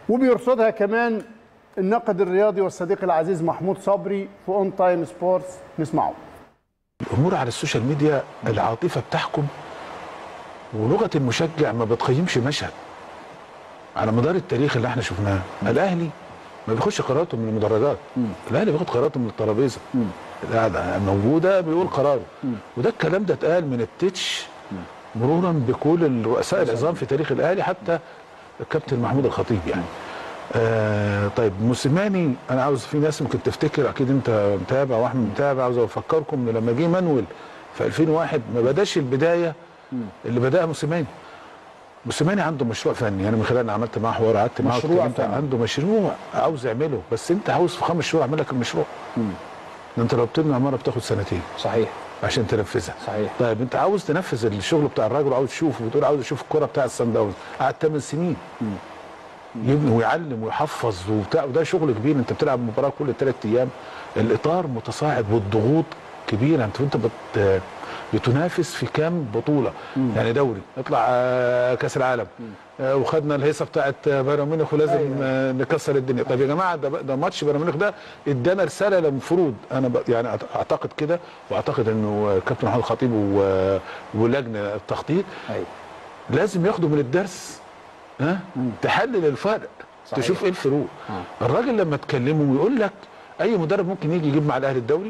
وبيرصدها كمان الناقد الرياضي والصديق العزيز محمود صبري في اون تايم سبورتس نسمعه الامور على السوشيال ميديا العاطفه بتحكم ولغه المشجع ما بتقيمش مشهد على مدار التاريخ اللي احنا شفناه الاهلي ما بياخدش قراراته من المدرجات الاهلي بياخد قراراته من الترابيزه القاعده موجوده بيقول قراره وده الكلام ده اتقال من التتش مرورا بكل الرؤساء العظام في تاريخ الاهلي حتى الكابتن محمود الخطيب يعني آه طيب موسيماني انا عاوز في ناس ممكن تفتكر اكيد انت متابع واحمد متابع عاوز افكركم ان لما جه مانويل في 2001 ما بداش البدايه اللي بداها موسيماني موسيماني عنده مشروع فني انا من خلال انا عملت معاه حوار قعدت معاه مشروع واتكلمت، فني. عنده مشروع عاوز يعمله بس انت عاوز في خمس شهور اعمل لك المشروع ده انت لو بتبني عماره بتاخد سنتين صحيح عشان تنفذها صحيح. طيب انت عاوز تنفذ الشغل بتاع الراجل وعاوز تشوفه وتقول عاوز اشوف الكره بتاع السان داونز قعد 8 سنين يبني ويعلم ويحفظ وبتاع وده شغل كبير انت بتلعب مباراه كل ثلاث ايام الاطار متصاعد والضغوط كبيره انت انت بت بتنافس في كام بطوله يعني دوري اطلع آه، كاس العالم آه، وخدنا الهيصه بتاعت آه، بايرن ميونخ ولازم آه، نكسر الدنيا طب يا جماعه ده ده ماتش بايرن ميونخ ده ادانا رساله المفروض انا ب- يعني أعت- اعتقد كده واعتقد انه كابتن محمود الخطيب و- ولجنه التخطيط ايوه لازم ياخدوا من الدرس ها تحلل الفرق صحيح. تشوف ايه الفروق آه. الراجل لما تكلمه ويقول لك اي مدرب ممكن يجي يجيب مع الاهلي الدوري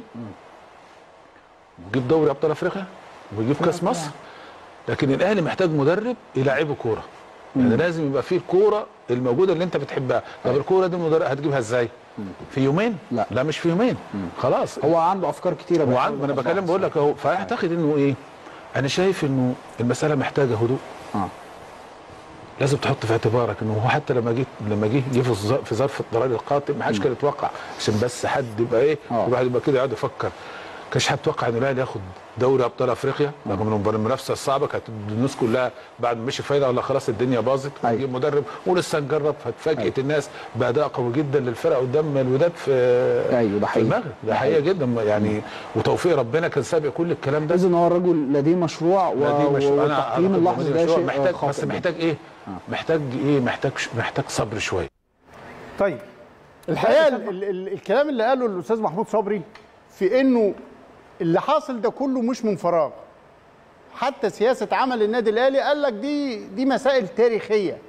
ويجيب دوري ابطال افريقيا ويجيب كاس مصر لكن الاهلي محتاج مدرب يلعبه كوره يعني لازم يبقى فيه الكوره الموجوده اللي انت بتحبها طب الكوره دي المدرب هتجيبها ازاي في يومين لا. لا مش في يومين خلاص هو عنده افكار كتيره هو بيحاول عن- ما انا يطبقها. بكلم بقول لك اهو فاعتقد انه ايه انا شايف انه المساله محتاجه هدوء اه لازم تحط في اعتبارك انه هو حتى لما جه لما جه جه في الظ- في ظرف الضرر القاتل ما حدش كان يتوقع عشان بس حد يبقى ايه آه. الواحد يبقى كده يقعد يفكر كانش حد يتوقع ان الاهلي ياخد دوري ابطال افريقيا رغم ان المنافسه الصعبه كانت الناس كلها بعد ما مشي فايده ولا خلاص الدنيا باظت أيوة. ويجيب مدرب ولسه نجرب فاتفاجئت أيوة. الناس باداء قوي جدا للفرق قدام الوداد في أيوة، ده في حقيقي. المغرب ده ده حقيقه جدا يعني وتوفيق ربنا كان سابق كل الكلام ده اذا هو الرجل لديه مشروع و... لا دي مش انا وتقييم أعتقد اللحظه إن ده المشروع شيء محتاج خاطئ بس جداً. محتاج ايه محتاج ايه محتاج محتاج صبر شويه طيب الحقيقه ال ال ال الكلام اللي قاله الاستاذ محمود صبري في انه اللي حاصل ده كله مش من فراغ حتى سياسه عمل النادي الاهلي قال لك دي دي مسائل تاريخيه